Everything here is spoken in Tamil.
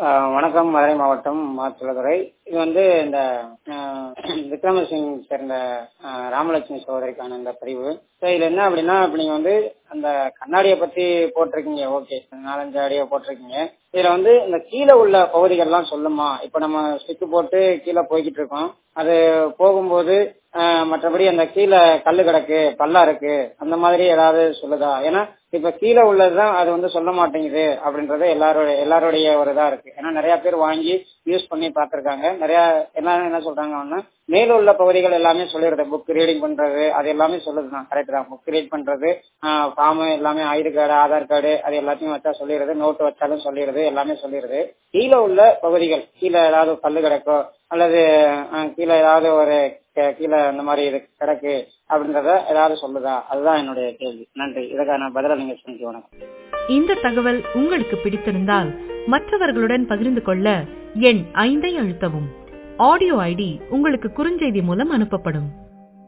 ஆஹ் வணக்கம் மதுரை மாவட்டம் மாத்துளதுறை இது வந்து இந்த ஆஹ் விக்ரமசிங் சேர்ந்த ஆஹ் ராமலட்சுமி சகோதரிக்கான இந்த பதிவு ஸோ இதுல என்ன அப்படின்னா இப்ப நீங்க வந்து அந்த கண்ணாடியை பத்தி போட்டிருக்கீங்க ஓகே நாலஞ்சு ஆடியோ போட்டிருக்கீங்க இதுல வந்து இந்த கீழே உள்ள பகுதிகள்லாம் சொல்லுமா இப்ப நம்ம ஸ்டிக்கு போட்டு கீழே போய்கிட்டு இருக்கோம் அது போகும்போது ஆஹ் மற்றபடி அந்த கீழே கல்லு கிடக்கு பல்லா இருக்கு அந்த மாதிரி ஏதாவது சொல்லுதா ஏன்னா இப்ப கீழே உள்ளதுதான் அது வந்து சொல்ல மாட்டேங்குது அப்படின்றது எல்லாரோட எல்லாருடைய ஒரு இதா இருக்கு ஏன்னா நிறைய பேர் வாங்கி யூஸ் பண்ணி பார்த்திருக்காங்க நிறைய எல்லாரும் என்ன சொல்றாங்கன்னா மேல உள்ள பகுதிகள் எல்லாமே சொல்லிடுது புக் ரீடிங் பண்றது அது எல்லாமே சொல்லுது தான் கரெக்ட் தான் புக் ரீட் பண்றது ஃபார்ம் எல்லாமே ஐடி கார்டு ஆதார் கார்டு அது எல்லாத்தையும் வச்சா சொல்லிடுது நோட்டு வச்சாலும் சொல்லிடுது எல்லாமே சொல்லிடுது கீழே உள்ள பகுதிகள் கீழே ஏதாவது கல்லு கிடக்கோ அல்லது அஹ், கீழே ஏதாவது ஒரு கீ- கீழே இந்த மாதிரி இது கிடக்கு அப்படின்றத ஏதாவது சொல்லுதா அதுதான் என்னுடைய கேள்வி நன்றி இதுக்கான பதில நீங்க சொல்லிக்க வணக்கம் இந்த தகவல் உங்களுக்கு பிடித்திருந்தால் மற்றவர்களுடன் பகிர்ந்து கொள்ள எண் ஐந்தை அழுத்தவும் ஆடியோ ஐடி உங்களுக்கு குறுஞ்செய்தி மூலம் அனுப்பப்படும்